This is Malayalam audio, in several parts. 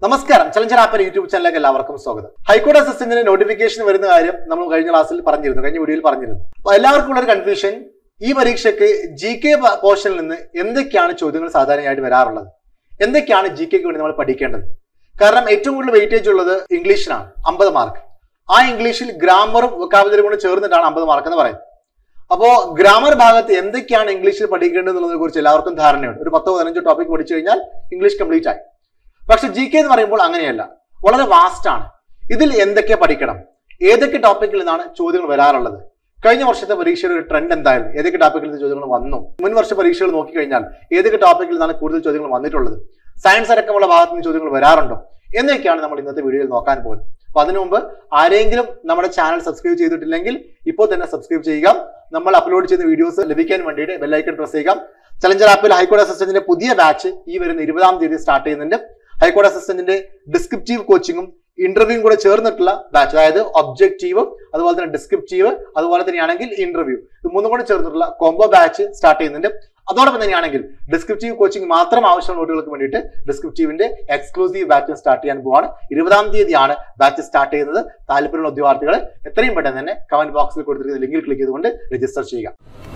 നമസ്കാരം ചലഞ്ചർ ആപ്പിന്റെ യൂട്യൂബ് ചാനലിലേക്ക് എല്ലാവർക്കും സ്വാഗതം ഹൈക്കോടതി അസിസ്റ്റന്റിന് നോട്ടിഫിക്കേഷൻ വരുന്ന കാര്യം നമ്മൾ കഴിഞ്ഞ ക്ലാസ്സിൽ പറഞ്ഞിരുന്നു കഴിഞ്ഞ വീഡിയോയിൽ പറഞ്ഞിരുന്നു അപ്പൊ എല്ലാവർക്കും ഉള്ള ഒരു കൺഫ്യൂഷൻ ഈ പരീക്ഷയ്ക്ക് ജി കെ പോർഷനിൽ നിന്ന് എന്തൊക്കെയാണ് ചോദ്യങ്ങൾ സാധാരണയായിട്ട് വരാറുള്ളത് എന്തൊക്കെയാണ് ജി കെക്ക് വേണ്ടി നമ്മൾ പഠിക്കേണ്ടത് കാരണം ഏറ്റവും കൂടുതൽ വെയിറ്റേജ് ഉള്ളത് ഇംഗ്ലീഷിനാണ് അമ്പത് മാർക്ക് ആ ഇംഗ്ലീഷിൽ ഗ്രാമറും വൊക്കാബുലറി കൂടെ ചേർന്നിട്ടാണ് അമ്പത് മാർക്ക് എന്ന് പറയുന്നത് അപ്പോ ഗ്രാമർ ഭാഗത്ത് എന്തൊക്കെയാണ് ഇംഗ്ലീഷിൽ പഠിക്കേണ്ടത് എന്നുള്ളതിനെ കുറിച്ച് എല്ലാവർക്കും ധാരണയുണ്ട് ഒരു പത്തോ പതിനഞ്ചോ ടോപ്പിക് പഠിച്ചു കഴിഞ്ഞാൽ ഇംഗ്ലീഷ് കംപ്ലീറ്റ് ആയി പക്ഷെ ജി കെ എന്ന് പറയുമ്പോൾ അങ്ങനെയല്ല വളരെ വാസ്റ്റ് ആണ് ഇതിൽ എന്തൊക്കെ പഠിക്കണം ഏതൊക്കെ ടോപ്പിക്കിൽ നിന്നാണ് ചോദ്യങ്ങൾ വരാറുള്ളത് കഴിഞ്ഞ വർഷത്തെ പരീക്ഷയുടെ ഒരു ട്രെൻഡ് എന്തായിരുന്നു ഏതൊക്കെ ടോപ്പിക്കിൽ നിന്ന് ചോദ്യങ്ങൾ വന്നു മുൻ വർഷ പരീക്ഷകൾ നോക്കിക്കഴിഞ്ഞാൽ ഏതൊക്കെ ടോപ്പിക്കിൽ നിന്നാണ് കൂടുതൽ ചോദ്യങ്ങൾ വന്നിട്ടുള്ളത് സയൻസ് അടക്കമുള്ള ഭാഗത്ത് നിന്ന് ചോദ്യങ്ങൾ വരാറുണ്ടോ എന്നൊക്കെയാണ് നമ്മൾ ഇന്നത്തെ വീഡിയോയിൽ നോക്കാൻ പോകുന്നത് അപ്പൊ അതിനു മുമ്പ് ആരെങ്കിലും നമ്മുടെ ചാനൽ സബ്സ്ക്രൈബ് ചെയ്തിട്ടില്ലെങ്കിൽ ഇപ്പോൾ തന്നെ സബ്സ്ക്രൈബ് ചെയ്യുക നമ്മൾ അപ്ലോഡ് ചെയ്യുന്ന വീഡിയോസ് ലഭിക്കാൻ വേണ്ടിയിട്ട് ബെല്ലൈക്കൺ പ്രസ് ചെയ്യുക ചലഞ്ചർ ആപ്പിൽ ഹൈക്കോടതി അസിസ്റ്റന്റിന്റെ പുതിയ ബാച്ച് ഈ വരുന്ന ഇരുപതാം തീയതി സ്റ്റാർട്ട് ചെയ്യുന്നുണ്ട് ഹൈക്കോടതി അസിസ്റ്റന്റിന്റെ ഡിസ്ക്രിപ്റ്റീവ് കോച്ചിങ്ങും ഇന്റർവ്യൂവും കൂടെ ചേർന്നിട്ടുള്ള ബാച്ച് അതായത് ഒബ്ജക്റ്റീവ് അതുപോലെ തന്നെ ഡിസ്ക്രിപ്റ്റീവ് അതുപോലെ തന്നെയാണെങ്കിൽ ഇന്റർവ്യൂ ഇത് മൂന്നും കൂടെ ചേർന്നിട്ടുള്ള കോംബോ ബാച്ച് സ്റ്റാർട്ട് ചെയ്യുന്നുണ്ട് അതോടൊപ്പം തന്നെയാണെങ്കിൽ ഡിസ്ക്രിപ്റ്റീവ് കോച്ചിങ് മാത്രം ആവശ്യമുള്ള കുട്ടികൾക്ക് വേണ്ടിയിട്ട് ഡിസ്ക്രിപ്റ്റീവിന്റെ എക്സ്ക്ലൂസീവ് ബാച്ച് സ്റ്റാർട്ട് ചെയ്യാൻ പോവാണ് ഇരുപതാം തീയതിയാണ് ബാച്ച് സ്റ്റാർട്ട് ചെയ്യുന്നത് താല്പര്യമുള്ള ഉദ്യോഗാർത്ഥികൾ എത്രയും പെട്ടെന്ന് തന്നെ കമന്റ് ബോക്സിൽ കൊടുത്തിരിക്കുന്ന ലിങ്കിൽ ക്ലിക്ക് ചെയ്തുകൊണ്ട് രജിസ്റ്റർ ചെയ്യുക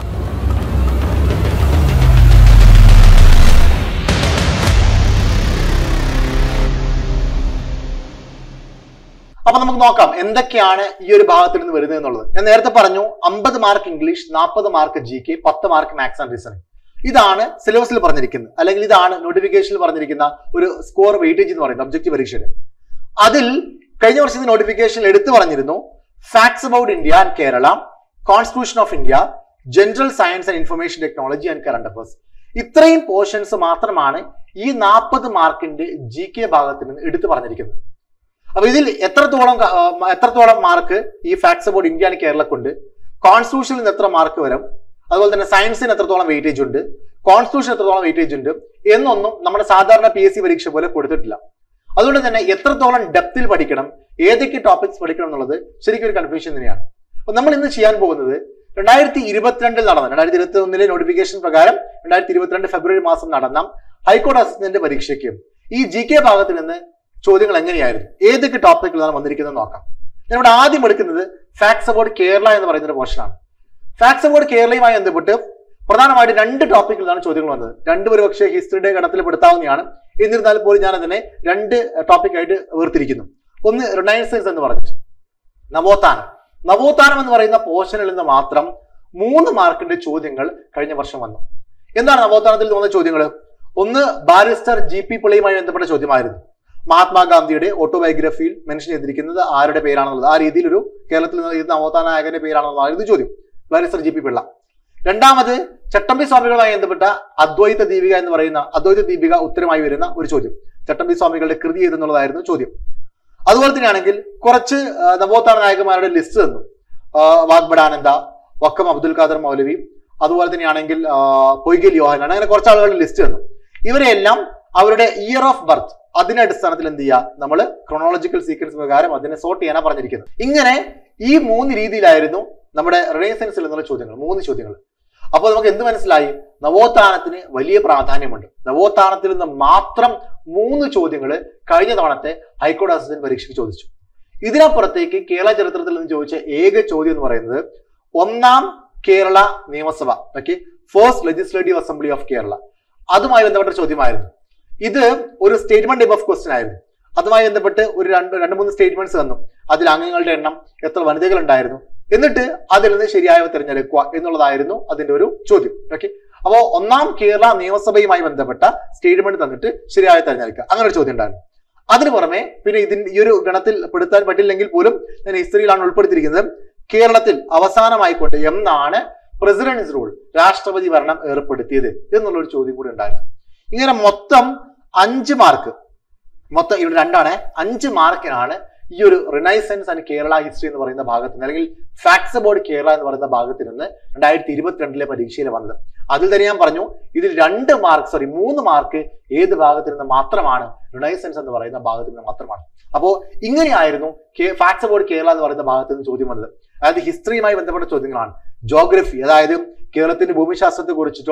അപ്പൊ നമുക്ക് നോക്കാം എന്തൊക്കെയാണ് ഈ ഒരു ഭാഗത്തിൽ നിന്ന് വരുന്നത് എന്നുള്ളത് ഞാൻ നേരത്തെ പറഞ്ഞു അമ്പത് മാർക്ക് ഇംഗ്ലീഷ് നാൽപ്പത് മാർക്ക് ജി കെ പത്ത് മാർക്ക് മാത്സ് ആൻഡ് റീസണിംഗ് ഇതാണ് സിലബസിൽ പറഞ്ഞിരിക്കുന്നത് അല്ലെങ്കിൽ ഇതാണ് നോട്ടിഫിക്കേഷനിൽ പറഞ്ഞിരിക്കുന്ന ഒരു സ്കോർ വെയിറ്റേജ് എന്ന് പറയുന്നത് ഒബ്ജക്റ്റീവ് പരീക്ഷയിൽ അതിൽ കഴിഞ്ഞ വർഷത്തെ നോട്ടിഫിക്കേഷനിൽ എടുത്തു പറഞ്ഞിരുന്നു facts about India and Kerala constitution of India general science and information technology and current affairs ഇത്രയും പോർഷൻസ് മാത്രമാണ് ഈ നാൽപ്പത് മാർക്കിന്റെ ജി കെ ഭാഗത്തിൽ നിന്ന് എടുത്തു പറഞ്ഞിരിക്കുന്നത് അപ്പൊ ഇതിൽ എത്രത്തോളം ക- ആ, എത്രത്തോളം മാർക്ക് ഈ ഫാക്ട്സ് അബൌട്ട് ഇന്ത്യ ആൻഡ് കേരളക്കുണ്ട് കോൺസ്റ്റിറ്റ്യൂഷനിൽ നിന്ന് എത്ര മാർക്ക് വരും അതുപോലെ തന്നെ സയൻസിന് എത്രത്തോളം വെയിറ്റേജ് ഉണ്ട് കോൺസ്റ്റിറ്റ്യൂഷൻ എത്രത്തോളം വെയിറ്റേജ് ഉണ്ട് എന്നൊന്നും നമ്മുടെ സാധാരണ പി എസ് സി പരീക്ഷ പോലെ കൊടുത്തിട്ടില്ല അതുകൊണ്ട് തന്നെ എത്രത്തോളം ഡെപ്തിൽ പഠിക്കണം ഏതൊക്കെ ടോപ്പിക്സ് പഠിക്കണം എന്നുള്ളത് ശരിക്കും ഒരു കൺഫ്യൂഷൻ തന്നെയാണ് അപ്പൊ നമ്മൾ ഇന്ന് ചെയ്യാൻ പോകുന്നത് രണ്ടായിരത്തി ഇരുപത്തിരണ്ടിൽ നടന്ന രണ്ടായിരത്തി ഇരുപത്തി ഒന്നിലെ നോട്ടിഫിക്കേഷൻ പ്രകാരം രണ്ടായിരത്തി ഇരുപത്തിരണ്ട് ഫെബ്രുവരി മാസം നടന്ന ഹൈക്കോടതി അസിസ്റ്റന്റ് പരീക്ഷയ്ക്ക് ഈ ജി കെ ഭാഗത്തിൽ നിന്ന് ചോദ്യങ്ങൾ എങ്ങനെയായിരുന്നു ഏതൊക്കെ ടോപ്പിക്കിലാണ് വന്നിരിക്കുന്നത് നോക്കാം ഞാൻ ഇവിടെ ആദ്യം എടുക്കുന്നത് ഫാക്ട്സ് അബൌട്ട് കേരള എന്ന് പറയുന്ന ഒരു പോർഷനാണ് ഫാക്ട്സ് അബൌട്ട് കേരളയുമായി ബന്ധപ്പെട്ട് പ്രധാനമായിട്ട് രണ്ട് ടോപ്പിക്കിലാണ് ചോദ്യങ്ങൾ വന്നത് രണ്ട് ഒരു പക്ഷേ ഹിസ്റ്ററിയുടെ ഗണത്തിൽ പെടുത്താവുന്നതാണ് എന്നിരുന്നാൽ പോലും ഞാൻ അതിനെ രണ്ട് ടോപ്പിക്കായിട്ട് വേർതിരിക്കുന്നു ഒന്ന് റിനൈസൻസ് എന്ന് പറഞ്ഞിട്ട് നവോത്ഥാനം നവോത്ഥാനം എന്ന് പറയുന്ന പോർഷനിൽ നിന്ന് മാത്രം മൂന്ന് മാർക്കിന്റെ ചോദ്യങ്ങൾ കഴിഞ്ഞ വർഷം വന്നു എന്താണ് നവോത്ഥാനത്തിൽ വന്ന ചോദ്യങ്ങൾ ഒന്ന് ബാരിസ്റ്റർ ജി പി പിള്ളയുമായി ബന്ധപ്പെട്ട ചോദ്യമായിരുന്നു മഹാത്മാഗാന്ധിയുടെ ഓട്ടോബയോഗ്രഫിയിൽ മെൻഷൻ ചെയ്തിരിക്കുന്നത് ആരുടെ പേരാണെന്നുള്ളത് ആ രീതിയിൽ ഒരു കേരളത്തിൽ നിന്ന് എഴുതുന്ന നവോത്ഥാന നായകന്റെ പേരാണെന്നുള്ളതായിരുന്നു ചോദ്യം ബാരിസ്റ്റർ ജി പി പിള്ള രണ്ടാമത് ചട്ടമ്പി സ്വാമികളുമായി ബന്ധപ്പെട്ട അദ്വൈത ദീപിക എന്ന് പറയുന്ന അദ്വൈത ദീപിക ഉത്തരമായി വരുന്ന ഒരു ചോദ്യം ചട്ടമ്പി സ്വാമികളുടെ കൃതി ഏതെന്നുള്ളതായിരുന്നു ചോദ്യം അതുപോലെ തന്നെയാണെങ്കിൽ കുറച്ച് ആ, നവോത്ഥാന നായകന്മാരുടെ ലിസ്റ്റ് തന്നു ആ, വാഗ്ബടാനന്ദ വക്കം അബ്ദുൽ ഖാദർ മൗലവി അതുപോലെ തന്നെയാണെങ്കിൽ ആ, പൊയ്കൽ യോഹനാൻ അങ്ങനെ കുറച്ച് ആളുകളുടെ ലിസ്റ്റ് തന്നു ഇവരെല്ലാം അവരുടെ ഇയർ ഓഫ് ബർത്ത് അതിന്റെ അടിസ്ഥാനത്തിൽ എന്ത് ചെയ്യുക നമ്മൾ ക്രോണോളജിക്കൽ സീക്വൻസ് പ്രകാരം അതിനെ സോർട്ട് ചെയ്യാനാണ് പറഞ്ഞിരിക്കുന്നത് ഇങ്ങനെ ഈ മൂന്ന് രീതിയിലായിരുന്നു നമ്മുടെ റിനൈസൻസിൽ നിന്നുള്ള ചോദ്യങ്ങൾ മൂന്ന് ചോദ്യങ്ങൾ അപ്പോൾ നമുക്ക് എന്ത് മനസ്സിലായി നവോത്ഥാനത്തിന് വലിയ പ്രാധാന്യമുണ്ട് നവോത്ഥാനത്തിൽ നിന്ന് മാത്രം മൂന്ന് ചോദ്യങ്ങൾ കഴിഞ്ഞ തവണത്തെ ഹൈക്കോടതി അസിസ്റ്റന്റ് പരീക്ഷയ്ക്ക് ചോദിച്ചു ഇതിനപ്പുറത്തേക്ക് കേരള ചരിത്രത്തിൽ നിന്ന് ചോദിച്ച ഏക ചോദ്യം എന്ന് പറയുന്നത് ഒന്നാം കേരള നിയമസഭ okay first legislative assembly of Kerala അതുമായി ബന്ധപ്പെട്ട ചോദ്യമായിരുന്നു ഇത് ഒരു സ്റ്റേറ്റ്മെന്റ് ടൈപ്പ് ഓഫ് ക്വസ്റ്റ്യൻ ആയിരുന്നു അതുമായി ബന്ധപ്പെട്ട് ഒരു രണ്ട് രണ്ട് മൂന്ന് സ്റ്റേറ്റ്മെന്റ്സ് തന്നു അതിൽ അംഗങ്ങളുടെ എണ്ണം എത്ര വനിതകൾ ഉണ്ടായിരുന്നു എന്നിട്ട് അതിൽ നിന്ന് ശരിയായവ തിരഞ്ഞെടുക്കുക എന്നുള്ളതായിരുന്നു അതിന്റെ ഒരു ചോദ്യം ഓക്കെ അപ്പോ ഒന്നാം കേരള നിയമസഭയുമായി ബന്ധപ്പെട്ട സ്റ്റേറ്റ്മെന്റ് തന്നിട്ട് ശരിയായ തിരഞ്ഞെടുക്കുക അങ്ങനെ ഒരു ചോദ്യം ഉണ്ടായിരുന്നു അതിന് പുറമെ പിന്നെ ഇതിന്റെ ഈ ഒരു ഗണത്തിൽ പെടുത്താൻ പറ്റില്ലെങ്കിൽ പോലും ഞാൻ ഹിസ്റ്ററിയിലാണ് ഉൾപ്പെടുത്തിയിരിക്കുന്നത് കേരളത്തിൽ അവസാനമായിക്കൊണ്ട് എന്നാണ് പ്രസിഡന്റ്സ് റൂൾ രാഷ്ട്രപതി ഭരണം ഏർപ്പെടുത്തിയത് എന്നുള്ള ഒരു ചോദ്യം കൂടി ഉണ്ടായിരുന്നു ഇങ്ങനെ മൊത്തം അഞ്ച് മാർക്ക് മൊത്തം ഇവിടെ രണ്ടാണ് അഞ്ച് മാർക്കിനാണ് ഈ ഒരു റിനൈസൻസ് ആൻഡ് കേരള ഹിസ്റ്ററി എന്ന് പറയുന്ന ഭാഗത്ത് നിന്ന് അല്ലെങ്കിൽ ഫാക്ട്സ് അബൌട്ട് കേരള എന്ന് പറയുന്ന ഭാഗത്ത് നിന്ന് രണ്ടായിരത്തി ഇരുപത്തിരണ്ടിലെ പരീക്ഷയിൽ വന്നത് അതിൽ തന്നെ ഞാൻ പറഞ്ഞു ഇതിൽ രണ്ട് മാർക്ക് സോറി മൂന്ന് മാർക്ക് ഏത് ഭാഗത്ത് നിന്ന് മാത്രമാണ് റിനൈസൻസ് എന്ന് പറയുന്ന ഭാഗത്ത് നിന്ന് മാത്രമാണ് അപ്പോ ഇങ്ങനെയായിരുന്നു ഫാക്ട്സ് അബൌട്ട് കേരള എന്ന് പറയുന്ന ഭാഗത്ത് നിന്ന് ചോദ്യം വന്നത് അതായത് ഹിസ്റ്ററിയുമായി ബന്ധപ്പെട്ട ചോദ്യങ്ങളാണ് ജോഗ്രഫി അതായത് കേരളത്തിന്റെ ഭൂമിശാസ്ത്രത്തെ കുറിച്ചിട്ടോ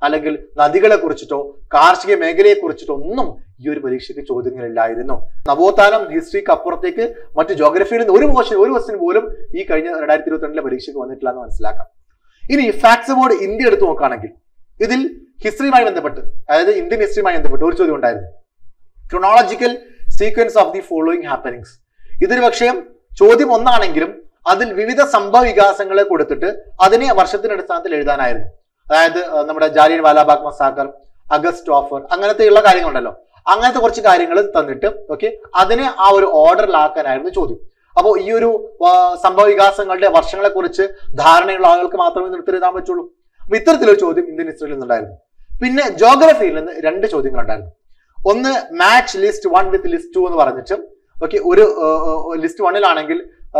അല്ലെങ്കിൽ നദികളെ കുറിച്ചിട്ടോ കാർഷിക മേഖലയെ കുറിച്ചിട്ടോ ഒന്നും ഈ ഒരു പരീക്ഷയ്ക്ക് ചോദ്യങ്ങളില്ലായിരുന്നു നവോത്ഥാനം ഹിസ്റ്ററിക്ക് അപ്പുറത്തേക്ക് മറ്റു ജോഗ്രഫിയിൽ നിന്ന് ഒരു ക്വസ്റ്റ്യൻ ഒരു ക്വസ്റ്റ്യൻ പോലും ഈ കഴിഞ്ഞ രണ്ടായിരത്തി ഇരുപത്തി രണ്ടിലെ പരീക്ഷയ്ക്ക് വന്നിട്ടില്ല എന്ന് മനസ്സിലാക്കാം ഇനി ഫാക്ട്സ് ബോർഡ് ഇന്ത്യ എടുത്ത് നോക്കുകയാണെങ്കിൽ ഇതിൽ ഹിസ്റ്ററിയുമായി ബന്ധപ്പെട്ട് അതായത് ഇന്ത്യൻ ഹിസ്റ്ററിയുമായി ബന്ധപ്പെട്ട് ഒരു ചോദ്യം ഉണ്ടായിരുന്നു chronological sequence of the following happenings ഇതൊരു പക്ഷേ ചോദ്യം ഒന്നാണെങ്കിലും അതിൽ വിവിധ സംഭവ വികാസങ്ങളെ കൊടുത്തിട്ട് അതിനെ വർഷത്തിന്റെ അടിസ്ഥാനത്തിൽ എഴുതാനായിരുന്നു അതായത് അഹ് നമ്മുടെ ജാലിയൻ വാലാബാഗ് മസാക്കർ അഗസ്റ്റ് ഓഫർ അങ്ങനത്തെയുള്ള കാര്യങ്ങളുണ്ടല്ലോ അങ്ങനത്തെ കുറച്ച് കാര്യങ്ങൾ തന്നിട്ട് ഓക്കെ അതിനെ ആ ഒരു ഓർഡറിലാക്കാനായിരുന്നു ചോദ്യം അപ്പോൾ ഈ ഒരു ആ, സംഭവ വികാസങ്ങളുടെ വർഷങ്ങളെ കുറിച്ച് ധാരണയുള്ള ആളുകൾക്ക് മാത്രമേ നിർത്തി എഴുതാൻ പറ്റുള്ളൂ അപ്പൊ ഇത്തരത്തിലൊരു ചോദ്യം ഇന്ത്യൻ ഹിസ്റ്ററിയിൽ നിന്നുണ്ടായിരുന്നു പിന്നെ ജോഗ്രഫിയിൽ നിന്ന് രണ്ട് ചോദ്യങ്ങൾ ഉണ്ടായിരുന്നു ഒന്ന് match list one with list two എന്ന് പറഞ്ഞിട്ട് ഓക്കെ ഒരു ലിസ്റ്റ് വണ്ണിലാണെങ്കിൽ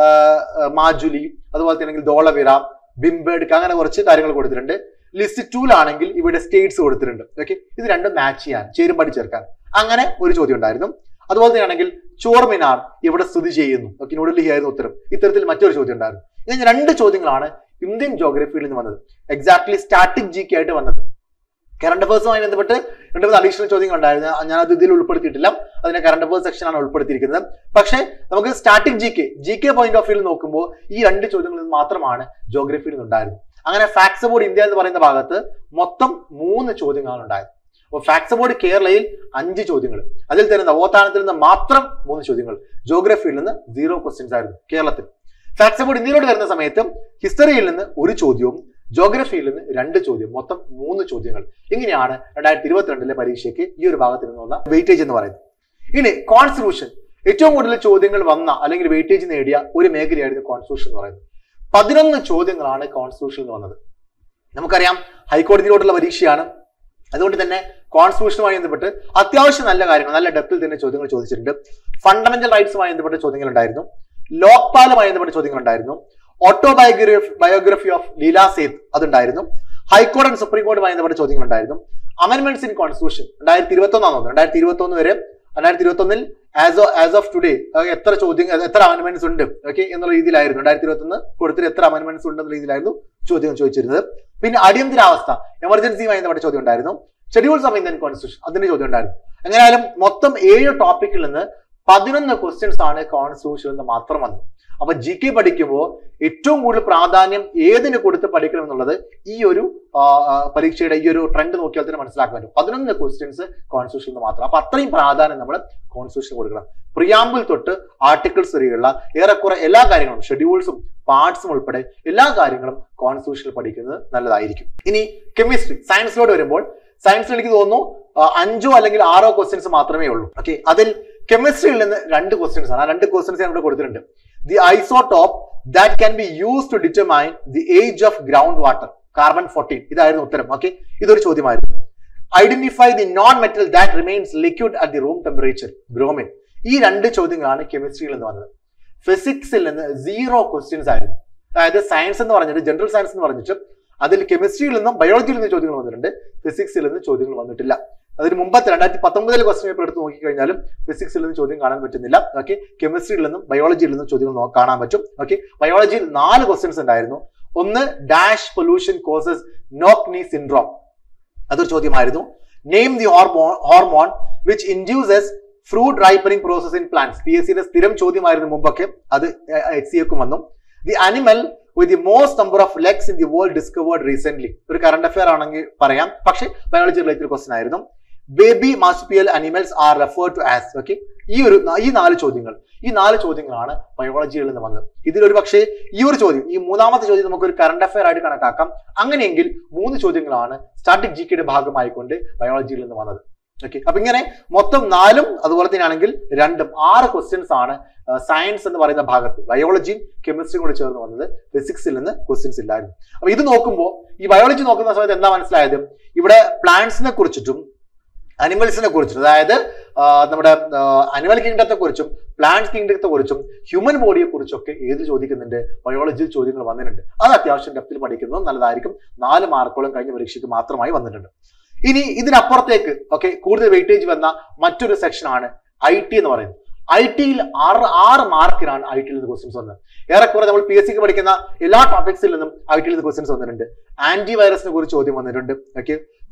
മാജുലി അതുപോലെ തന്നെ ധോളവിറ ബിംബേഡ്ക അങ്ങനെ കുറച്ച് കാര്യങ്ങൾ കൊടുത്തിട്ടുണ്ട് ലിസ്റ്റ് ടൂലാണെങ്കിൽ ഇവിടെ സ്റ്റേറ്റ്സ് കൊടുത്തിട്ടുണ്ട് ഓക്കെ ഇത് രണ്ടും മാച്ച് ചെയ്യാൻ ചേരുംപടി ചേർക്കാൻ അങ്ങനെ ഒരു ചോദ്യം ഉണ്ടായിരുന്നു അതുപോലെ തന്നെയാണെങ്കിൽ ചോർമിനാർ ഇവിടെ സ്ഥിതി ചെയ്യുന്നു ഓക്കെ ന്യൂഡൽഹി ആയിരുന്നു ഉത്തരം ഇത്തരത്തിൽ മറ്റൊരു ചോദ്യം ഉണ്ടായിരുന്നു ഇങ്ങനെ രണ്ട് ചോദ്യങ്ങളാണ് ഇന്ത്യൻ ജോഗ്രഫിയിൽ നിന്ന് വന്നത് എക്സാക്ട്ലി സ്റ്റാറ്റിക് ജി കെ ആയിട്ട് വന്നത് കറണ്ട് അഫേഴ്സുമായി ബന്ധപ്പെട്ട് രണ്ട് മൂന്ന് അഡീഷണൽ ചോദ്യങ്ങൾ ഉണ്ടായിരുന്നു ഞാൻ അത് ഇതിൽ ഉൾപ്പെടുത്തിയിട്ടില്ല അതിനെ കറണ്ട് അഫേഴ്സ് സെക്ഷനാണ് ഉൾപ്പെടുത്തിയിരിക്കുന്നത് പക്ഷേ നമുക്ക് starting G K G K point of view നോക്കുമ്പോൾ ഈ രണ്ട് ചോദ്യങ്ങളിൽ നിന്ന് മാത്രമാണ് ജോഗ്രഫിയിൽ നിന്നുണ്ടായിരുന്നത് അങ്ങനെ ഫാക്സ് ബോർഡ് ഇന്ത്യ എന്ന് പറയുന്ന ഭാഗത്ത് മൊത്തം മൂന്ന് ചോദ്യങ്ങളാണ് ഉണ്ടായത് അപ്പോൾ ഫാക്സ് ബോർഡ് കേരളയിൽ അഞ്ച് ചോദ്യങ്ങൾ അതിൽ തന്നെ നവോത്ഥാനത്തിൽ നിന്ന് മാത്രം മൂന്ന് ചോദ്യങ്ങൾ ജോഗ്രഫിയിൽ നിന്ന് സീറോ ക്വസ്റ്റ്യൻസ് ആയിരുന്നു കേരളത്തിൽ ഫാക്സ് ബോർഡ് ഇന്ത്യയിലോട്ട് വരുന്ന സമയത്ത് ഹിസ്റ്ററിയിൽ നിന്ന് ഒരു ചോദ്യവും ജോഗ്രഫിയിൽ നിന്ന് രണ്ട് ചോദ്യം മൊത്തം മൂന്ന് ചോദ്യങ്ങൾ ഇങ്ങനെയാണ് രണ്ടായിരത്തി ഇരുപത്തിരണ്ടിലെ പരീക്ഷയ്ക്ക് ഈ ഒരു ഭാഗത്ത് നിന്നുള്ള വെയിറ്റേജ് എന്ന് പറയുന്നത് ഇനി കോൺസ്റ്റിറ്റ്യൂഷൻ ഏറ്റവും കൂടുതൽ ചോദ്യങ്ങൾ വന്ന അല്ലെങ്കിൽ വെയിറ്റേജ് നേടിയ ഒരു മേഖലയായിരുന്നു കോൺസ്റ്റിറ്റ്യൂഷൻ എന്ന് പറയുന്നത് പതിനൊന്ന് ചോദ്യങ്ങളാണ് കോൺസ്റ്റിറ്റ്യൂഷനിൽ നിന്ന് വന്നത് നമുക്കറിയാം ഹൈക്കോടതിയിലോട്ടുള്ള പരീക്ഷയാണ് അതുകൊണ്ട് തന്നെ കോൺസ്റ്റിറ്റ്യൂഷനുമായി ബന്ധപ്പെട്ട് അത്യാവശ്യം നല്ല കാര്യങ്ങൾ നല്ല ഡെപ്തിൽ തന്നെ ചോദ്യങ്ങൾ ചോദിച്ചിട്ടുണ്ട് ഫണ്ടമെന്റൽ റൈറ്റ്സുമായി ബന്ധപ്പെട്ട ചോദ്യങ്ങൾ ഉണ്ടായിരുന്നു ലോക്പാലുമായി ബന്ധപ്പെട്ട ചോദ്യങ്ങൾ ഉണ്ടായിരുന്നു autobiography biography of Leela Seth അതുണ്ടായിരുന്നു ഹൈക്കോടതി ആൻഡ് സുപ്രീം കോടതിയുമായി ബന്ധപ്പെട്ട ചോദ്യങ്ങൾ ഉണ്ടായിരുന്നു അമെന്റ്മെന്റ്സ് ഇൻ കോൺസ്റ്റിറ്റ്യൂഷൻ രണ്ടായിരത്തി ഇരുപത്തി ഒന്നാണ് തോന്നുന്നത് രണ്ടായിരത്തി ഇരുപത്തി ഒന്ന് വരെ രണ്ടായിരത്തി ഇരുപത്തി ഒന്നിൽ ആസ് ആസ് ഓഫ് ടുഡേ എത്ര ചോദ്യങ്ങൾ എത്ര അമെന്റ്മെന്റ്സ് ഉണ്ട് ഓക്കെ എന്നുള്ള രീതിയിലായിരുന്നു രണ്ടായിരത്തി ഇരുപത്തി ഒന്ന് കൊടുത്തിട്ട് എത്ര അമെന്റ്മെന്റ്സ് ഉണ്ട് എന്നുള്ള രീതിയിലായിരുന്നു ചോദ്യം ചോദിച്ചിരുന്നത് പിന്നെ അടിയന്തരാവസ്ഥ എമർജൻസിയുമായി ബന്ധപ്പെട്ട ചോദ്യം ഉണ്ടായിരുന്നു ഷെഡ്യൂൾസ് ഓഫ് ഇന്ത്യൻ കോൺസ്റ്റിറ്റ്യൂഷൻ അതിന്റെ ചോദ്യം ഉണ്ടായിരുന്നു എങ്ങനെയായാലും മൊത്തം ഏഴ് ടോപ്പിക്കിൽ നിന്ന് പതിനൊന്ന് ക്വസ്റ്റ്യൻസ് ആണ് കോൺസ്റ്റിറ്റ്യൂഷനിൽ നിന്ന് മാത്രം വന്നത് അപ്പൊ ജി കെ പഠിക്കുമ്പോൾ ഏറ്റവും കൂടുതൽ പ്രാധാന്യം ഏതിന് കൊടുത്ത് പഠിക്കണം എന്നുള്ളത് ഈ ഒരു ആ, ആ, പരീക്ഷയുടെ ഈ ഒരു ട്രെൻഡ് നോക്കിയാൽ തന്നെ മനസ്സിലാക്കാൻ പറ്റും പതിനൊന്ന് ക്വസ്റ്റ്യൻസ് കോൺസ്റ്റിറ്റ്യൂഷനിൽ മാത്രം അപ്പൊ അത്രയും പ്രാധാന്യം നമ്മൾ കോൺസ്റ്റിറ്റ്യൂഷൻ കൊടുക്കണം പ്രിയാമ്പിൾ തൊട്ട് ആർട്ടിക്കിൾസ് വരെയുള്ള ഏറെക്കുറെ എല്ലാ കാര്യങ്ങളും ഷെഡ്യൂൾസും പാർട്സും ഉൾപ്പെടെ എല്ലാ കാര്യങ്ങളും കോൺസ്റ്റിറ്റ്യൂഷനിൽ പഠിക്കുന്നത് നല്ലതായിരിക്കും ഇനി കെമിസ്ട്രി സയൻസിലോട്ട് വരുമ്പോൾ സയൻസിൽ എനിക്ക് തോന്നുന്നു ആ, അഞ്ചോ അല്ലെങ്കിൽ ആറോ ക്വസ്റ്റ്യൻസ് മാത്രമേ ഉള്ളൂ ഓക്കെ അതിൽ കെമിസ്ട്രിയിൽ നിന്ന് രണ്ട് ക്വസ്റ്റ്യൻസ് ആണ് ആ രണ്ട് ക്വസ്റ്റ്യൻസ് ഞാൻ ഇവിടെ കൊടുത്തിട്ടുണ്ട് the isotope that can be use to determine the age of ground water carbon fourteen ഇതായിരുന്നു ഉത്തരം ഓക്കെ ഇതൊരു ചോദ്യമായിരുന്നു identify the non metal that remains liquid at the room temperature bromine ഈ രണ്ട് ചോദ്യങ്ങളാണ് കെമിസ്ട്രിയിൽ നിന്ന് വന്നത് ഫിസിക്സിൽ നിന്ന് സീറോ ക്വസ്റ്റ്യൻസ് ആയിരുന്നു അതായത് സയൻസ് എന്ന് പറഞ്ഞിട്ട് ജനറൽ സയൻസ് എന്ന് പറഞ്ഞിട്ട് അതിൽ കെമിസ്ട്രിയിൽ നിന്നും ബയോളജിയിൽ നിന്നും ചോദ്യങ്ങൾ വന്നിട്ടുണ്ട് ഫിസിക്സിൽ നിന്ന് ചോദ്യങ്ങൾ വന്നിട്ടില്ല അതിന് മുമ്പത്തെ രണ്ടായിരത്തി പത്തൊമ്പതിലെ ക്വസ്റ്റ്യൻ പേപ്പർ എടുത്ത് നോക്കിക്കഴിഞ്ഞാലും ഫിസിക്സിൽ നിന്ന് ചോദ്യം കാണാൻ പറ്റുന്നില്ല ഓക്കെ കെമിസ്ട്രിയിൽ നിന്നും ബയോളജിയിൽ നിന്നും ചോദ്യങ്ങൾ നോ- കാണാൻ പറ്റും ഓക്കെ ബയോളജിയിൽ നാല് ക്വസ്റ്റ്യൻസ് ഉണ്ടായിരുന്നു ഒന്ന് dash pollution causes knock knee syndrome അതൊരു ചോദ്യമായിരുന്നു name the hormone hormone which induces fruit ripening process in plants P S സിയുടെ സ്ഥിരം ചോദ്യമായിരുന്നു മുമ്പൊക്കെ അത് എച്ച് സി എക്കും വന്നു the animal with the most number of legs in the world discovered recent ഒരു കറണ്ട് അഫയർ ആണെങ്കിൽ പറയാം പക്ഷേ ബയോളജി റിലേറ്റഡ് ക്വസ്റ്റൻ ആയിരുന്നു baby marsupial animals are refer to as okay ഈ ഒരു ഈ നാല് ചോദ്യങ്ങൾ ഈ നാല് ചോദ്യങ്ങളാണ് ബയോളജിയിൽ നിന്ന് വന്നത് ഇതിലൊരു പക്ഷേ ഈ ഒരു ചോദ്യം ഈ മൂന്നാമത്തെ ചോദ്യം നമുക്ക് ഒരു കറണ്ട് അഫയർ ആയിട്ട് കണക്കാക്കാം അങ്ങനെയെങ്കിൽ മൂന്ന് ചോദ്യങ്ങളാണ് സ്റ്റാറ്റിക് ജി കെയുടെ ഭാഗമായിക്കൊണ്ട് ബയോളജിയിൽ നിന്ന് വന്നത് ഓക്കെ അപ്പൊ ഇങ്ങനെ മൊത്തം നാലും അതുപോലെ തന്നെയാണെങ്കിൽ രണ്ടും ആറ് ക്വസ്റ്റ്യൻസ് ആണ് സയൻസ് എന്ന് പറയുന്ന ഭാഗത്ത് ബയോളജിയും കെമിസ്ട്രിയും കൂടെ ചേർന്ന് വന്നത് ഫിസിക്സിൽ നിന്ന് ക്വസ്റ്റ്യൻസ് ഇല്ലായിരുന്നു അപ്പൊ ഇത് നോക്കുമ്പോൾ ഈ ബയോളജി നോക്കുന്ന സമയത്ത് എന്താ മനസ്സിലായത് ഇവിടെ പ്ലാന്റ്സിനെ കുറിച്ചിട്ടും അനിമൽസിനെ കുറിച്ചിട്ടും അതായത് ആ, നമ്മുടെ അനിമൽ കിങ്ഡത്തെ കുറിച്ചും പ്ലാന്റ് കിങ്ഡത്തെ കുറിച്ചും ഹ്യൂമൻ ബോഡിയെ കുറിച്ചൊക്കെ ഏത് ചോദിക്കുന്നുണ്ട് ബയോളജിയിൽ ചോദ്യങ്ങൾ വന്നിട്ടുണ്ട് അത് അത്യാവശ്യം ഡെപ്തിൽ പഠിക്കുന്നത് നല്ലതായിരിക്കും നാല് മാർക്കോളം കഴിഞ്ഞ പരീക്ഷയ്ക്ക് മാത്രമായി വന്നിട്ടുണ്ട് ഇനി ഇതിനപ്പുറത്തേക്ക് ഓക്കെ കൂടുതൽ വെയിറ്റേജ് വന്ന മറ്റൊരു സെക്ഷനാണ് ഐ ടി എന്ന് പറയുന്നത് ഐ ടിയിൽ ആറ് ആറ് മാർക്കിനാണ് ഐ ടിയിൽ നിന്ന് ക്വസ്റ്റ്യൻസ് വന്നത് ഏറെക്കുറെ നമ്മൾ പി എസ് സിക്ക് പഠിക്കുന്ന എല്ലാ ടോപ്പിക്സിൽ നിന്നും ഐ ടിയിൽ നിന്ന് ക്വസ്റ്റ്യൻസ് വന്നിട്ടുണ്ട് ആന്റി വൈറസിനെ കുറിച്ച് ചോദ്യം വന്നിട്ടുണ്ട് ഓക്കെ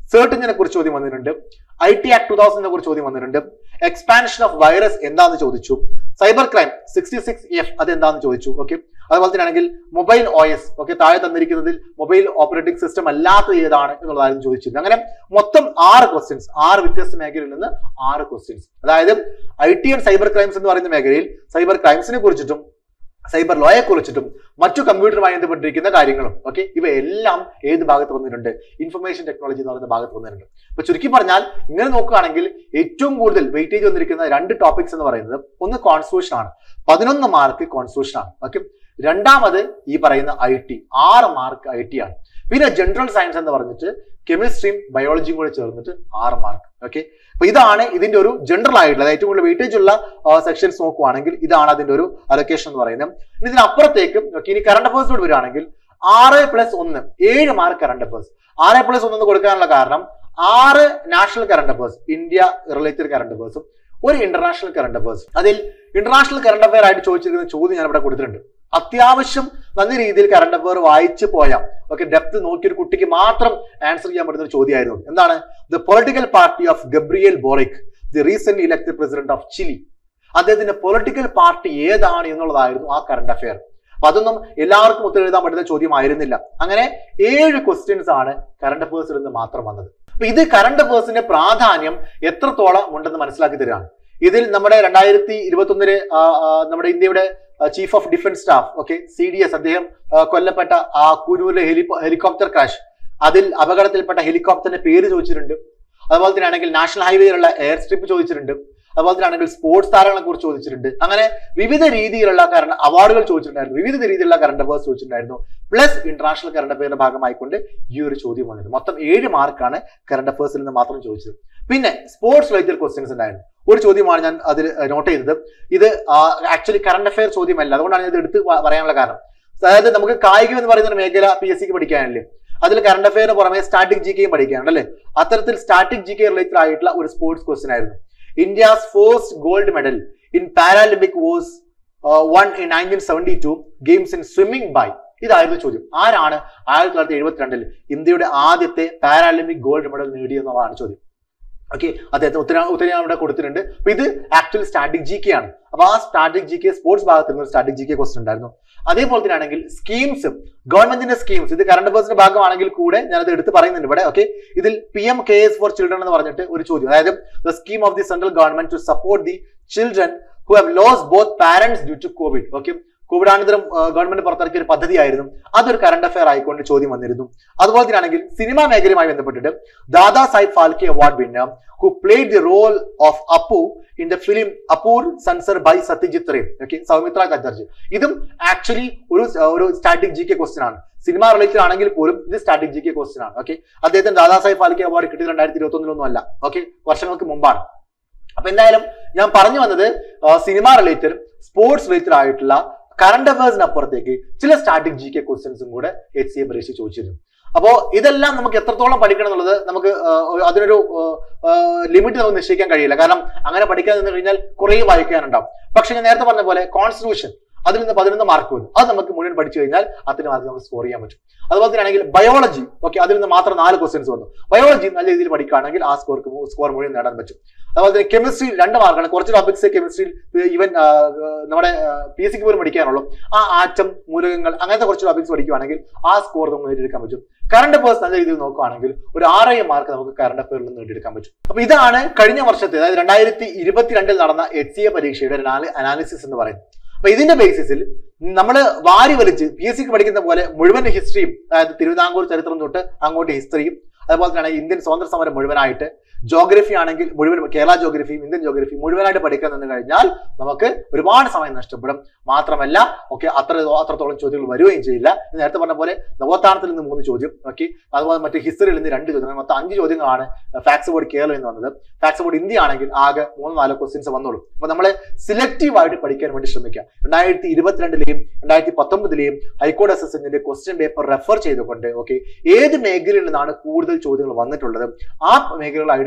സെർച്ച് എഞ്ചിനെ കുറിച്ച് ചോദ്യം വന്നിട്ടുണ്ട് ഐ ടി ആക്ട് ടൂ തൗസൻഡിനെ കുറിച്ച് ചോദ്യം വന്നിട്ടുണ്ട് എക്സ്പാൻഷൻ ഓഫ് വൈറസ് എന്താന്ന് ചോദിച്ചു cyber crime sixty six F അത് എന്താന്ന് ചോദിച്ചു ഓക്കെ അതുപോലെ തന്നെ ആണെങ്കിൽ മൊബൈൽ ഒ എസ് ഓക്കെ താഴെ തന്നിരിക്കുന്നതിൽ മൊബൈൽ ഓപ്പറേറ്റിംഗ് സിസ്റ്റം അല്ലാത്തത് ഏതാണ് എന്നുള്ളതായിരുന്നു ചോദിച്ചിരുന്നത് അങ്ങനെ മൊത്തം ആറ് ക്വസ്റ്റ്യൻസ് ആറ് വ്യത്യസ്ത മേഖലയിൽ നിന്ന് ആറ് ക്വസ്റ്റ്യൻസ് അതായത് I T and cyber crimes എന്ന് പറയുന്ന മേഖലയിൽ സൈബർ ക്രൈംസിനെ കുറിച്ചിട്ടും സൈബർ ലോയെ കുറിച്ചിട്ടും മറ്റു കമ്പ്യൂട്ടറുമായി ബന്ധപ്പെട്ടിരിക്കുന്ന കാര്യങ്ങളും ഓക്കെ ഇവയെല്ലാം ഏത് ഭാഗത്ത് വന്നിട്ടുണ്ട് ഇൻഫർമേഷൻ ടെക്നോളജി എന്ന് പറയുന്ന ഭാഗത്ത് വന്നിട്ടുണ്ട് അപ്പൊ ചുരുക്കി പറഞ്ഞാൽ ഇങ്ങനെ നോക്കുകയാണെങ്കിൽ ഏറ്റവും കൂടുതൽ വെയിറ്റേജ് വന്നിരിക്കുന്ന രണ്ട് ടോപ്പിക്സ് എന്ന് പറയുന്നത് ഒന്ന് കോൺസ്റ്റിറ്റ്യൂഷൻ ആണ് പതിനൊന്ന് മാർക്ക് കോൺസ്റ്റിറ്റ്യൂഷൻ ആണ് ഓക്കെ രണ്ടാമത് ഈ പറയുന്ന ഐ ടി ആറ് മാർക്ക് ഐ ടി ആണ് പിന്നെ ജനറൽ സയൻസ് എന്ന് പറഞ്ഞിട്ട് കെമിസ്ട്രിയും ബയോളജിയും കൂടെ ചേർന്നിട്ട് ആറ് മാർക്ക് ഓക്കെ അപ്പൊ ഇതാണ് ഇതിന്റെ ഒരു ജനറൽ ആയിട്ടുള്ള അതായത് ഏറ്റവും കൂടുതൽ വെയിറ്റേജ് ഉള്ള സെക്ഷൻസ് നോക്കുവാണെങ്കിൽ ഇതാണ് അതിന്റെ ഒരു അലൊക്കേഷൻ എന്ന് പറയുന്നത് ഇനി ഇതിനപ്പുറത്തേക്ക് ഓക്കെ ഇനി കറണ്ട് അഫേഴ്സിനോട് വരികയാണെങ്കിൽ ആറ് പ്ലസ് ഒന്ന് ഏഴ് മാർക്ക് കറണ്ട് അഫേഴ്സ് ആറ് പ്ലസ് ഒന്ന് കൊടുക്കാനുള്ള കാരണം ആറ് national current affairs India related current അഫേഴ്സും ഒരു ഇന്റർനാഷണൽ കറണ്ട് അഫേഴ്സ് അതിൽ ഇന്റർനാഷണൽ കറണ്ട് അഫെയർ ആയിട്ട് ചോദിച്ചിരിക്കുന്ന ചോദ്യം ഞാൻ ഇവിടെ കൊടുത്തിട്ടുണ്ട് അത്യാവശ്യം നല്ല രീതിയിൽ കറണ്ട് അഫെയർ വായിച്ചു പോയാൽ ഓക്കെ ഡെപ്ത് നോക്കിയ ഒരു കുട്ടിക്ക് മാത്രം ആൻസർ ചെയ്യാൻ പറ്റുന്ന ഒരു ചോദ്യമായിരുന്നു എന്താണ് the political party of Gabriel Boric the recent elected president of Chile അദ്ദേഹത്തിന്റെ പൊളിറ്റിക്കൽ പാർട്ടി ഏതാണ് എന്നുള്ളതായിരുന്നു ആ കറണ്ട് അഫെയർ അപ്പൊ അതൊന്നും എല്ലാവർക്കും ഉത്തരവെഴുതാൻ പറ്റുന്ന ചോദ്യമായിരുന്നില്ല അങ്ങനെ ഏഴ് ക്വസ്റ്റ്യൻസ് ആണ് കറണ്ട് അഫേഴ്സിൽ നിന്ന് മാത്രം വന്നത് അപ്പൊ ഇത് കറണ്ട് അഫേഴ്സിന്റെ പ്രാധാന്യം എത്രത്തോളം ഉണ്ടെന്ന് മനസ്സിലാക്കി തരികയാണ് ഇതിൽ നമ്മുടെ രണ്ടായിരത്തി ഇരുപത്തി ഒന്നില് നമ്മുടെ ഇന്ത്യയുടെ chief of defence staff okay C D S അദ്ദേഹം ആ, കൊല്ലപ്പെട്ട ആ കുരൂരിലെ ഹെലി ഹെലികോപ്റ്റർ ക്രാഷ് അതിൽ അപകടത്തിൽപ്പെട്ട ഹെലികോപ്റ്ററിന്റെ പേര് ചോദിച്ചിട്ടുണ്ട് അതുപോലെ തന്നെ ആണെങ്കിൽ നാഷണൽ ഹൈവേയിലുള്ള എയർ സ്ട്രിപ്പ് ചോദിച്ചിട്ടുണ്ട് അതുപോലെ തന്നെ ആണെങ്കിൽ സ്പോർട്സ് താരങ്ങളെ കുറിച്ച് ചോദിച്ചിട്ടുണ്ട് അങ്ങനെ വിവിധ രീതിയിലുള്ള കറണ്ട് അവാർഡുകൾ ചോദിച്ചിട്ടുണ്ടായിരുന്നു വിവിധ രീതിയിലുള്ള കറണ്ട് അഫേഴ്സ് ചോദിച്ചിട്ടുണ്ടായിരുന്നു പ്ലസ് ഇന്റർനാഷണൽ കറണ്ട് അഫെയറിന്റെ ഭാഗമായിക്കൊണ്ട് ഈ ഒരു ചോദ്യം വന്നിട്ടുണ്ട് മൊത്തം ഏഴ് മാർക്കാണ് കറണ്ട് അഫേഴ്സിൽ നിന്ന് മാത്രം ചോദിച്ചത് പിന്നെ സ്പോർട്സ് റിലേറ്റഡ് ക്വസ്റ്റ്യൻസ് ഉണ്ടായിരുന്നു ഒരു ചോദ്യമാണ് ഞാൻ അതിൽ നോട്ട് ചെയ്തത് ഇത് ആക്ച്വലി കറണ്ട് അഫെയർ ചോദ്യമല്ല അതുകൊണ്ടാണ് ഞാൻ ഇത് എടുത്ത് പ- പറയാനുള്ള കാരണം അതായത് നമുക്ക് കായികം എന്ന് പറയുന്ന ഒരു മേഖല പി എസ് സിക്ക് പഠിക്കാനല്ലേ അതിൽ കറണ്ട് അഫെയറിന് പുറമെ സ്റ്റാറ്റിക് ജി കെയും പഠിക്കാനുണ്ട് അല്ലേ അത്തരത്തിൽ സ്റ്റാറ്റിക് ജി കെ റിലേറ്റഡ് ആയിട്ടുള്ള ഒരു സ്പോർട്സ് ക്വസ്റ്റ്യൻ ആയിരുന്നു India's first gold medal in paralympic was won in nineteen seventy two games in swimming by ഇതായിരുന്നു ചോദ്യം ആരാണ് ആയിരത്തി തൊള്ളായിരത്തി എഴുപത്തിരണ്ടിൽ ഇന്ത്യയുടെ ആദ്യത്തെ പാരാലിമ്പിക് ഗോൾഡ് മെഡൽ നേടിയെന്നുള്ളതാണ് ചോദ്യം ഓക്കെ അദ്ദേഹത്തിന് ഉത്തര ഉത്തരം ഞാൻ ഇവിടെ കൊടുത്തിട്ടുണ്ട് അപ്പൊ ഇത് ആക്ച്വലി സ്റ്റാറ്റിക് ജി കെ ആണ് അപ്പൊ ആ സ്റ്റാറ്റിക് ജി കെ സ്പോർട്സ് ഭാഗത്ത് നിന്ന് സ്റ്റാറ്റിക് ജി കെ ക്വസ്റ്റൻ ഉണ്ടായിരുന്നു അതേപോലെ തന്നെ ആണെങ്കിൽ സ്കീംസ് ഗവൺമെന്റിന്റെ സ്കീംസ് ഇത് കറണ്ട് അഫേഴ്സിന്റെ ഭാഗമാണെങ്കിൽ കൂടെ ഞാനത് എടുത്ത് പറയുന്നുണ്ട് ഇവിടെ ഓക്കെ ഇതിൽ P M K S for children എന്ന് പറഞ്ഞിട്ട് ഒരു ചോദ്യം അതായത് the scheme of the central government to support the children who have lost both parents due to COVID okay കോവിഡാനന്തരം ഗവൺമെന്റ് പുറത്തിറക്കിയ ഒരു പദ്ധതിയായിരുന്നു അതൊരു കറണ്ട് അഫെയർ ആയിക്കൊണ്ട് ചോദ്യം വന്നിരുന്നു അതുപോലെ തന്നെ ആണെങ്കിൽ സിനിമാ മേഖലയുമായി ബന്ധപ്പെട്ടിട്ട് Dada Saheb Phalke award winner who played the role of Apu in the film Apur Sansar by Satyajit Ray okay Soumitra Chatterjee ഇതും ആക്ച്വലി ഒരു ഒരു സ്റ്റാറ്റിക് ജി കെ ക്വസ്റ്റ്യൻ ആണ് സിനിമ റിലേറ്റഡ് ആണെങ്കിൽ പോലും ഇത് സ്റ്റാറ്റിക് ജി കെ ക്വസ്റ്റ്യൻ ആണ് ഓക്കെ അദ്ദേഹത്തിന് ദാദാ സാഹിബ് ഫാൽക്കെ അവാർഡ് കിട്ടിയത് രണ്ടായിരത്തി ഇരുപത്തി ഒന്നിലൊന്നും അല്ല ഓക്കെ വർഷങ്ങൾക്ക് മുമ്പാണ് അപ്പൊ എന്തായാലും ഞാൻ പറഞ്ഞു വന്നത് സിനിമ റിലേറ്റഡ് സ്പോർട്സ് റിലേറ്റഡ് ആയിട്ടുള്ള കറണ്ട് അഫയേഴ്സിന് അപ്പുറത്തേക്ക് ചില സ്റ്റാറ്റിക് ജി കെ ക്വസ്റ്റ്യൻസും കൂടെ എച്ച് സി എ പരീക്ഷ ചോദിച്ചിരുന്നു അപ്പോ ഇതെല്ലാം നമുക്ക് എത്രത്തോളം പഠിക്കണം എന്നുള്ളത് നമുക്ക് ആ, ഒരു- അതിനൊരു ലിമിറ്റ് നമുക്ക് നിശ്ചയിക്കാൻ കഴിയില്ല കാരണം അങ്ങനെ പഠിക്കാൻ നിന്ന് കഴിഞ്ഞാൽ കുറേ വായിക്കാനുണ്ടാവും പക്ഷെ ഞാൻ നേരത്തെ പറഞ്ഞ പോലെ കോൺസ്റ്റിറ്റ്യൂഷൻ അതിൽ നിന്ന് പതിനൊന്ന് മാർക്ക് വന്നു അത് നമുക്ക് മുഴുവൻ പഠിച്ചു കഴിഞ്ഞാൽ അത്ര മാർക്ക് നമുക്ക് സ്കോർ ചെയ്യാൻ പറ്റും അതുപോലെ തന്നെ ആണെങ്കിൽ ബയോളജി ഓക്കെ അതിൽ നിന്ന് മാത്രം നാല് ക്വസ്റ്റ്യൻസ് വന്നു ബയോളജി നല്ല രീതിയിൽ പഠിക്കുകയാണെങ്കിൽ ആ സ്കോർക്ക് സ്കോർ മുഴുവൻ നേടാൻ പറ്റും അതുപോലെ തന്നെ കെമിസ്ട്രി രണ്ട് മാർക്കാണ് കുറച്ച് ടോപ്പിക്സ് കെമിസ്ട്രിയിൽ ഈവൻ നമ്മുടെ പി എസ് സിക്ക് പോലും പഠിക്കാനുള്ളൂ ആ ആറ്റം മൂലകങ്ങൾ അങ്ങനത്തെ കുറച്ച് ടോപ്പിക്സ് പഠിക്കുകയാണെങ്കിൽ ആ സ്കോർ നമുക്ക് നേടിയെടുക്കാൻ പറ്റും കറണ്ട് അഫേഴ്സ് നല്ല രീതിയിൽ നോക്കുകയാണെങ്കിൽ ഒരു ആറേഴ് മാർക്ക് നമുക്ക് കറണ്ട് അഫെയറിൽ നിന്ന് നേടിയെടുക്കാൻ പറ്റും അപ്പൊ ഇതാണ് കഴിഞ്ഞ വർഷത്തെ അതായത് രണ്ടായിരത്തി ഇരുപത്തിരണ്ടിൽ നടന്ന എച്ച് സി എ പരീക്ഷയുടെ ഒരു അനാലിസിസ് എന്ന് പറയുന്നത് അപ്പൊ ഇതിന്റെ ബേസിസിൽ നമ്മൾ വാരി വലിച്ച് പി എസ് സിക്ക് പഠിക്കുന്ന പോലെ മുഴുവൻ ഹിസ്റ്ററിയും അതായത് തിരുവിതാംകൂർ ചരിത്രം തൊട്ട് അങ്ങോട്ട് ഹിസ്റ്ററിയും അതുപോലെ തന്നെ ഇന്ത്യൻ സ്വാതന്ത്ര്യ സമരം മുഴുവനായിട്ട് ജോഗ്രഫി ആണെങ്കിൽ മുഴുവൻ കേരള ജോഗ്രഫിയും ഇന്ത്യൻ ജോഗ്രഫി മുഴുവനായിട്ട് പഠിക്കാൻ നിന്ന് കഴിഞ്ഞാൽ നമുക്ക് ഒരുപാട് സമയം നഷ്ടപ്പെടും മാത്രമല്ല ഓക്കെ അത്ര അത്രത്തോളം ചോദ്യങ്ങൾ വരികയും ചെയ്യില്ല ഞാൻ നേരത്തെ പറഞ്ഞ പോലെ നവോത്ഥാനത്തിൽ നിന്ന് മൂന്ന് ചോദ്യം ഓക്കെ അതുപോലെ മറ്റു ഹിസ്റ്ററിയിൽ നിന്ന് രണ്ട് ചോദ്യങ്ങൾ മൊത്തം അഞ്ച് ചോദ്യങ്ങളാണ് ഫാക്സ് ബോർഡ് കേരളം എന്ന് വന്നത് ഫാക്സ് ബോർഡ് ഇന്ത്യ ആണെങ്കിൽ ആകെ മൂന്ന് നാല് ക്വസ്റ്റ്യൻസ് വന്നോളൂ അപ്പൊ നമ്മൾ സിലക്റ്റീവ് ആയിട്ട് പഠിക്കാൻ വേണ്ടി ശ്രമിക്കുക രണ്ടായിരത്തി ഇരുപത്തിരണ്ടിലെയും രണ്ടായിരത്തി പത്തൊമ്പതിലെയും ഹൈക്കോടതി അസിസ്റ്റന്റിന്റെ ക്വസ്റ്റ്യൻ പേപ്പർ റെഫർ ചെയ്തുകൊണ്ട് ഓക്കെ ഏത് മേഖലയിൽ നിന്നാണ് കൂടുതൽ ചോദ്യങ്ങൾ വന്നിട്ടുള്ളത് ആ മേഖലകൾ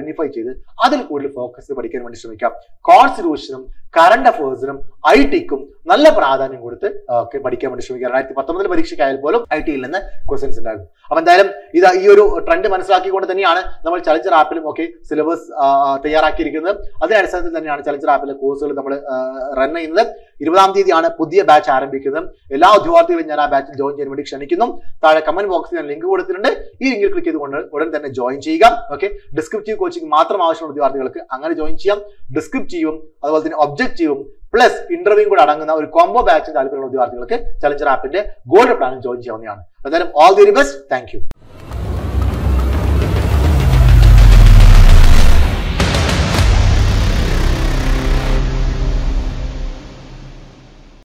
ഐഡന്റിഫൈ ചെയ്ത് അതിൽ കൂടുതൽ ഫോക്കസ് പഠിക്കാൻ വേണ്ടി ശ്രമിക്കാം കോൺസ്റ്റിറ്റ്യൂഷനും കറണ്ട് അഫേഴ്സിനും ഐ ടിക്കും നല്ല പ്രാധാന്യം കൊടുത്ത് ഒക്കെ പഠിക്കാൻ വേണ്ടി ശ്രമിക്കുക രണ്ടായിരത്തി പത്തൊമ്പതിൽ പരീക്ഷയ്ക്കായാൽ പോലും ഐ ടിയിൽ നിന്ന് ക്വസ്റ്റൻസ് ഉണ്ടാകും അപ്പൊ എന്തായാലും ഇത് ഈ ഒരു ട്രെൻഡ് മനസ്സിലാക്കിക്കൊണ്ട് തന്നെയാണ് നമ്മൾ ചലഞ്ചർ ആപ്പിലും ഒക്കെ സിലബസ് തയ്യാറാക്കിയിരിക്കുന്നത് അതിന്റെ അടിസ്ഥാനത്തിൽ തന്നെയാണ് ചലഞ്ചർ ആപ്പിലെ കോഴ്സുകൾ നമ്മൾ റൺ ചെയ്യുന്നത് ഇരുപതാം തീയതിയാണ് പുതിയ ബാച്ച് ആരംഭിക്കുന്നത് എല്ലാ ഉദ്യോഗാർത്ഥികളും ഞാൻ ആ ബാച്ചിൽ ജോയിൻ ചെയ്യാൻ വേണ്ടി ക്ഷണിക്കുന്നു താഴെ കമന്റ് ബോക്സിൽ ഞാൻ ലിങ്ക് കൊടുത്തിട്ടുണ്ട് ഈ ലിങ്കിൽ ക്ലിക്ക് ചെയ്തുകൊണ്ട് ഉടൻ തന്നെ ജോയിൻ ചെയ്യുക ഓക്കെ ഡിസ്ക്രിപ്റ്റീവ് കോച്ചിങ് മാത്രം ആവശ്യമുള്ള ഉദ്യോഗാർത്ഥികൾക്ക് അങ്ങനെ ജോയിൻ ചെയ്യാം ഡിസ്ക്രിപ്റ്റീവും അതുപോലെ തന്നെ ഒബ്ജക്റ്റീവും പ്ലസ് ഇന്റർവ്യൂ കൂടെ അടങ്ങുന്ന ഒരു കോംബോ ബാച്ച് താല്പര്യമുള്ള ഉദ്യോഗാർത്ഥികൾക്ക് ചലഞ്ചർ ആപ്പിന്റെ ഗോൾഡ് പ്ലാനിൽ ജോയിൻ ചെയ്യാവുന്നതാണ് എന്തായാലും all the very best thank U